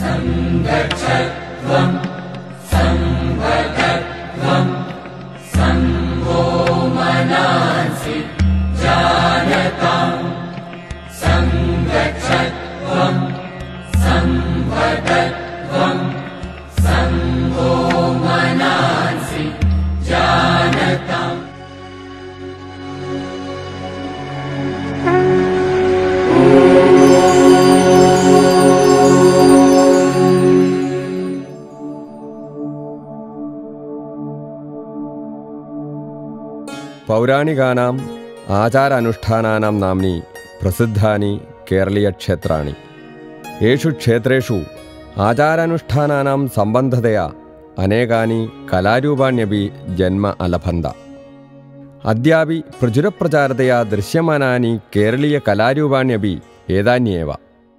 പൗരാണികാനാം ആചാരാനുഷ്ഠാനാനാം നാംനി പ്രസിദ്ധാനി കേരളീയക്ഷേത്രാണി യേഷു ക്ഷേത്രേഷു ആചാരാനുഷ്ഠാനാനാം സംബന്ധതയാ അനേകാനി കലാരൂപാണ്യപി ജന്മ അലഭന്ത അദ്യാപി പ്രചുരപ്രചാരതയാ ദൃശ്യമാനാനി കേരളീയ കലാരൂപാണ്യപി ഏതാന്യേവ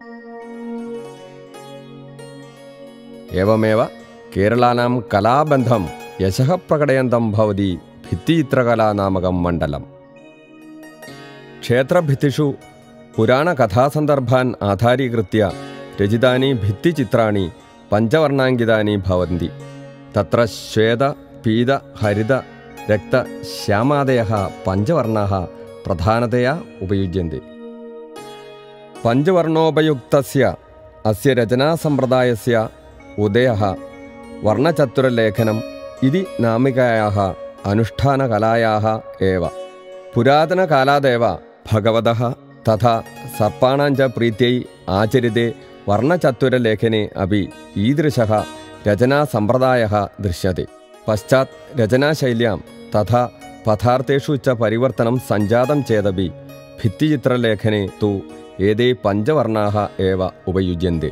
एवमेव केरलानां कलाबन्धं यशः प्रकटयन्तं भवति भित्तिचित्रकलानामकं मण्डलम् क्षेत्रभित्तिषु पुराणकथासन्दर्भान् आधारीकृत्य रचितानि भित्तिचित्राणि पञ्चवर्णाङ्कितानि भवन्ति तत्र श्वेत पीत हरित रक्त श्यामादयः पञ्चवर्णाः प्रधानतया उपयुज्यन्ते पञ्चवर्णोपयुक्तस्य अस्य रचनासम्प्रदायस्य उदयः वर्णचतुरलेखनम् इति नामिकायाः अनुष्ठानकलायाः एव पुरातनकालादेव भगवतः तथा सर्पाणां च प्रीत्यै आचरिते वर्णचतुरलेखने अपि ईदृशः रचनासम्प्रदायः दृश्यते पश्चात् रचनाशैल्यां तथा पदार्थेषु च परिवर्तनं सञ्जातं चेदपि भित्तिचित्रलेखने तु एते पञ्चवर्णाः एव उपयुज्यन्ते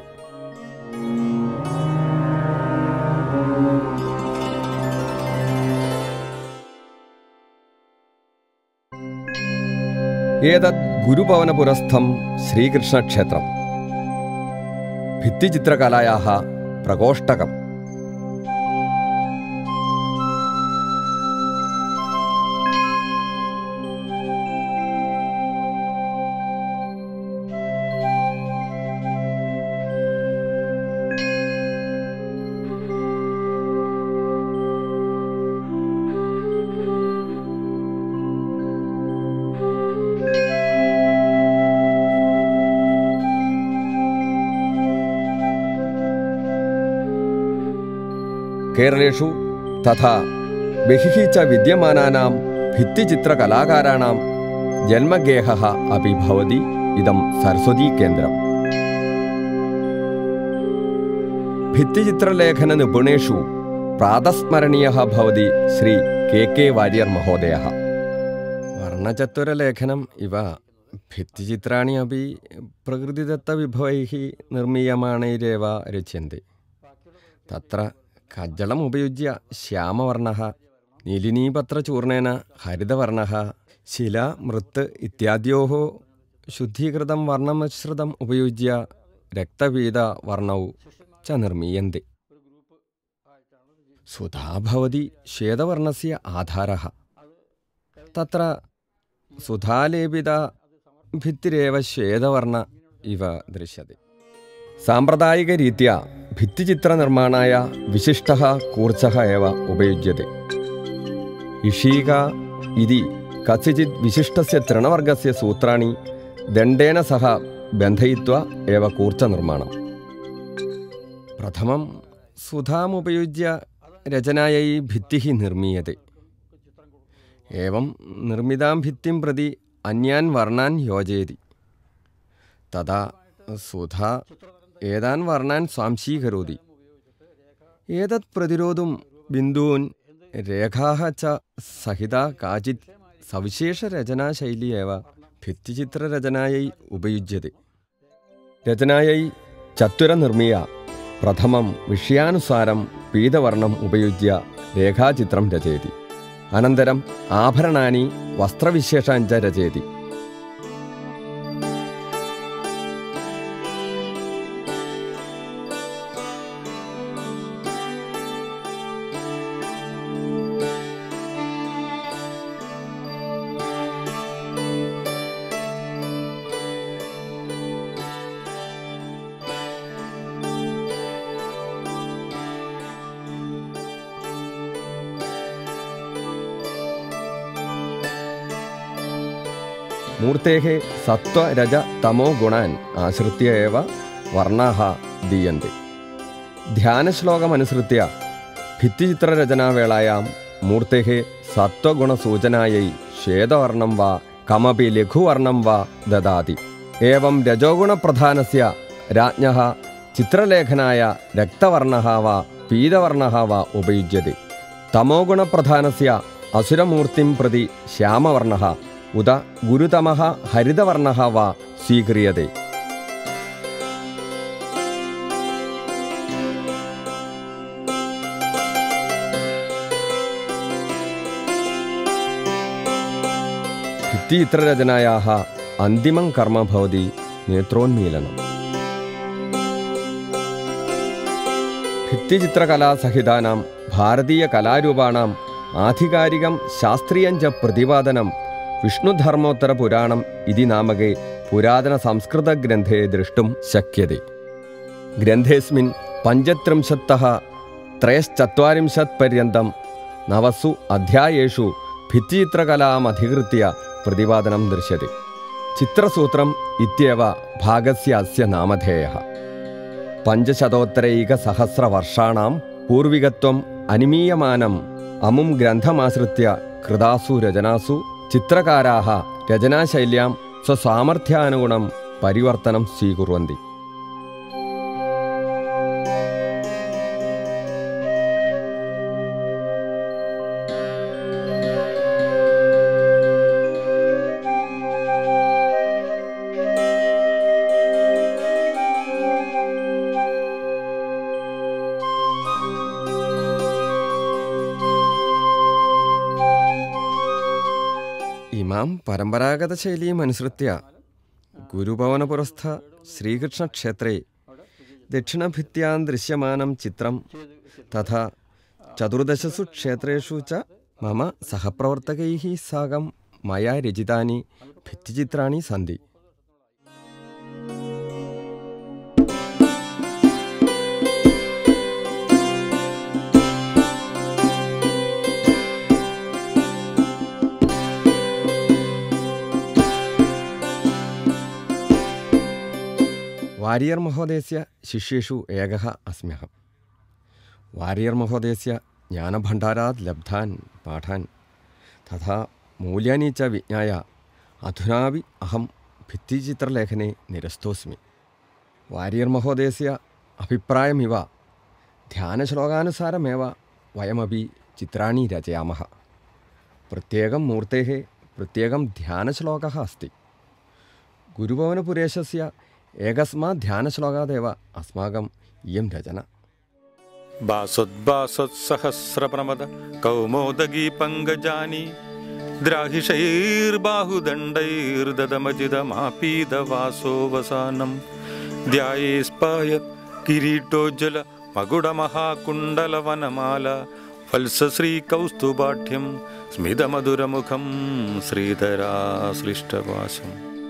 एतत् गुरुभवनपुरस्थं श्रीकृष्णक्षेत्रम् भित्तिचित्रकलायाः प्रकोष्ठकम् केरलेषु तथा बहिः च विद्यमानानां भित्तिचित्रकलाकाराणां जन्मगेहः अपि भवति इदं सरस्वतीकेन्द्रम् भित्तिचित्रलेखननिपुणेषु प्रातस्मरणीयः भवति श्री के के वार्यर् महोदयः वर्णचतुरलेखनम् इव भित्तिचित्राणि अपि प्रकृतिदत्तविभवैः निर्मीयमाणैरेव रच्यन्ते तत्र कज्जलम् उपयुज्य श्यामवर्णः नीलिनीपत्रचूर्णेन हरितवर्णः शिला मृत् इत्याद्योः शुद्धीकृतं वर्णमिश्रितम् उपयुज्य रक्तपीतवर्णौ च निर्मीयन्ते सुधा भवति श्वेतवर्णस्य आधारः तत्र सुधालेपिता भित्तिरेव श्वेतवर्ण इव दृश्यते साम्प्रदायिकरीत्या भित्तिचित्रनिर्माणाय विशिष्टः कूर्चः एव उपयुज्यते इषीका इति कस्यचित् विशिष्टस्य तृणवर्गस्य सूत्राणि दण्डेन सह बन्धयित्वा एव कूर्चनिर्माणम् प्रथमं सुधामुपयुज्य रचनायै भित्तिः निर्मीयते एवं निर्मितां भित्तिं प्रति अन्यान् वर्णान् योजयति तदा सुधा एतान् वर्णान् स्वांशीकरोति एतत् प्रतिरोधुं बिन्दून् रेखाः च सहिता काचित् सविशेषरचनाशैली एव भित्तिचित्ररचनायै उपयुज्यते रचनायै चतुरनिर्मीय प्रथमं विषयानुसारं पीतवर्णम् उपयुज्य रेखाचित्रं रचयति अनन्तरम् आभरणानि वस्त्रविशेषाञ्च रचयति മൂർത്തേः സത്വരജ തമോ ഗുണാൻ ആശ്രിത്യ ഏവ വർണ്ണാः ദീയन्ते ധ്യാനശ്ലോകമനുസൃത്യ ഭിത്തിചിത്രരചനാവേളായാं മൂർത്തേः സത്വഗുണസൂചനാयै ശ്വേതവർണം वा കമപി ലഘുവർണം वा ദദാതി एवं രജോഗുണപ്രധാനस्य राज्ञः ചിത്രലേഖനായ രക്തവർണः वा പീതവർണः वा ഉപയുജ്യते തമോഗുണപ്രധാനस्य असुरमूर्तिं प्रति श्यामवर्णः उत गुरुतमः हरितवर्णः वा स्वीक्रियते ഭിത്തിचित्ररचनायाः अन्तिमं कर्म भवति नेत्रोन्मीलनम् ഭിത്തിചിത്രകലാസഹിതാനാം ഭാരതീയകലാരൂപാണാം ആധികാരികം ശാസ്ത്രീയം ച പ്രതിപാദനം വിഷ്ണുധർമ്മോത്തരപുരാണം ഇതി നാമകേ പുരാതനസംസ്കൃതഗ്രന്ഥേ ദ്രഷ്ടും ശക്യത്തെ ഗ്രന്ഥേസ്മിൻ പഞ്ചത്രിംശത്തः ത്രയശ്ചത്വാരിംശत् പര്യന്തം നവസു അധ്യായേഷു ഭിത്തിചിത്രകലാമധികൃത്യ പ്രതിപാദനം ദൃശ്യത്തെ ചിത്രസൂത്രം ഇത്യവ ഭാഗസ്യ അസ്യ നാമധേയः പഞ്ചശതോത്തരൈകസഹസ്രവർഷാणाം പൂർവികത്വം അനുമീയമാനം അമും ഗ്രന്ഥമാശ്രിത്യ കൃതാസു രചനാസു ചിത്രകാരാः രചനാശൈല്യാം സ്വസാമർഥ്യാനുഗുണം പരിവർത്തനം സ്വീകുർവന്തി ഇമാം പരമ്പരാഗതശൈലീം അനുസൃത്യ ഗുരുഭവനപുരസ്ഥ ശ്രീകൃഷ്ണക്ഷേത്രേ ദക്ഷിണഭിത്യാം ദൃശ്യമാനം ചിത്രം തഥാ ചതുർദശസു ക്ഷേത്രേഷു ച മമ സഹപ്രവർത്തകൈः സാകം മയാ രചിതാനി ഭിത്തിചിത്രാണി സന്തി വാരിയർ മഹോദയस्य ശിഷ്യേഷു ഏകः अस्म्यहं വാരിയർ മഹോദയस्य ജ്ഞാനഭണ്ഡാരാത് ലബ്ധാൻ പാഠാൻ തഥാ മൂല്യാനി ച വിജ്ഞായ അധുനാപി അഹം ഭിത്തിചിത്രലേഖനെ നിരസ്തോസ്മി വാരിയർ മഹോദയस्य അഭിപ്രായമിവ ധ്യാനശ്ലോകാനുസാരമേവ വയമപി ചിത്രാണി രചയാമः പ്രത്യേകം മൂർത്തേः പ്രത്യേകം ധ്യാനശ്ലോകः अस्ति ഗുരുഭവനപുരേശस्य एकस्मात् ध्यानश्लोकादेव अस्माकम् इयं रचना बासोद्बासोत्सहस्रप्रमद कौमोदगी पङ्गजानि द्राहिषैर्बाहुदण्डैर्ददमजिदमापीदवासोऽवसानं ध्यायेस्पायत् किरीटोज्ज्वल मकुडमहाकुण्डलवनमाला वत्सश्रीकौस्तुभाढ्यं स्मितमधुरमुखं श्रीधराश्लिष्टवासम्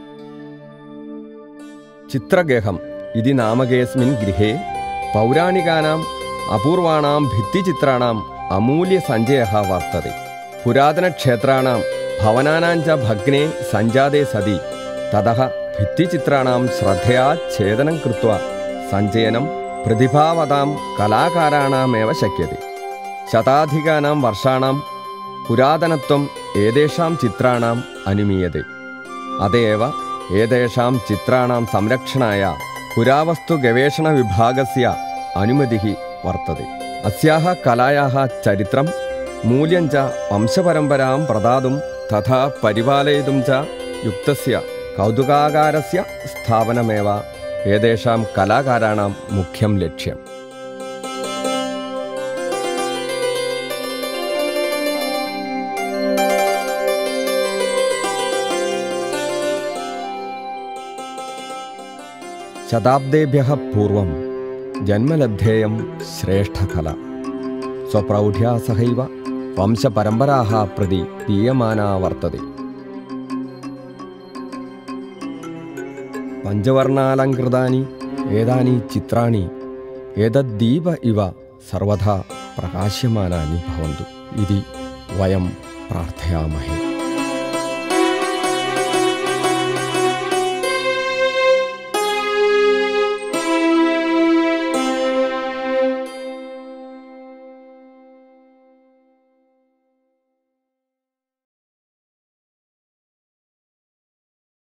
ചിത്രഗേഹം ഇതി നാമകേസ്മിൻ ഗൃഹേ പൗരാണികാനാം അപൂർവാണാം ഭിത്തിചിത്രാണാം അമൂല്യസഞ്ചയः വർത്തते പുരാതനക്ഷേത്രാണാം ഭവനാനാം ച ഭഗ്നെ സഞ്ജാതേ സതി തതः ഭിത്തിചിത്രാണാം ശ്രദ്ധയാ ഛേദനം കൃത്वा സഞ്ചയനം പ്രതിഭാവതാം കലാകാരാണാമേവ ശക്യത്തെ ശതാധികാനാം വർഷാणाം പുരാതനത്വം ഏതേഷാം ചിത്രാണാം അനുമീയത്തെ അതേവ ഏതേഷാം ചിത്രാണാം സംരക്ഷണായ പുരാവസ്തുഗവേഷണവിഭാഗസ്യ അനുമതിः വർത്തते अस्याः कलायाः चरित्रं मूल्यं च वंशपरम्परां प्रदातुं तथा परिपालयितुं च युक्तस्य कौतुकागारस्य स्थापनमेव एतेषां कलाकाराणां मुख्यं लक्ष्यम् ശതാബ്ദേഭ്യः പൂർവം ജന്മലബ്ധേയം ശ്രേഷ്ഠകല സ്വപ്രൗഢ്യാ സഹൈവ വംശപരമ്പരാः പ്രതി ദീയമാനാ വർത്തते പഞ്ചവർണാലങ്കൃതാനി ഏതാനി ചിത്രാണി ഏതദ്ദീപ ഇവ സർവഥാ പ്രകാശ്യമാനാനി ഭവന്തു ഇതി വയം പ്രാർത്ഥയാമഹേ